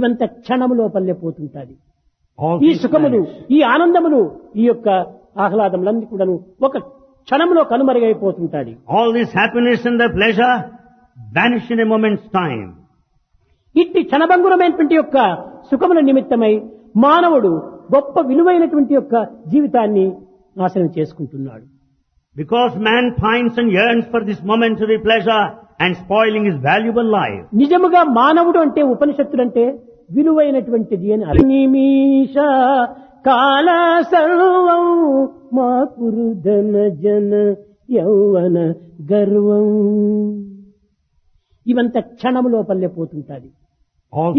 ఇవంత క్షణము లోపలే పోతుంటాది All ఈ these సుఖములు planets. ఈ ఆనందములు ఈ యొక్క ఆహ్లాదములన్నీ కూడాను ఒక క్షణంలో కనుమరుగైపోతుంటాది All this happiness and the pleasure vanish in a moment's time. ఇట్టి క్షణభంగురమైనటువంటి యొక్క సుఖముల నిమిత్తమై మానవుడు గొప్ప విలువైనటువంటి యొక్క జీవితాన్ని నాశనం చేసుకుంటున్నాడు Because man pines and yearns for this momentary pleasure and spoiling his valuable life. నిజముగా మానవుడు అంటే ఉపనిషత్తుడంటే విలువైనటువంటిది అని అర్థం. నిమిష కాల సర్వం మా కురుధన జన యౌవన గర్వం ఇవంత క్షణము లోపలే పోతుంటాది All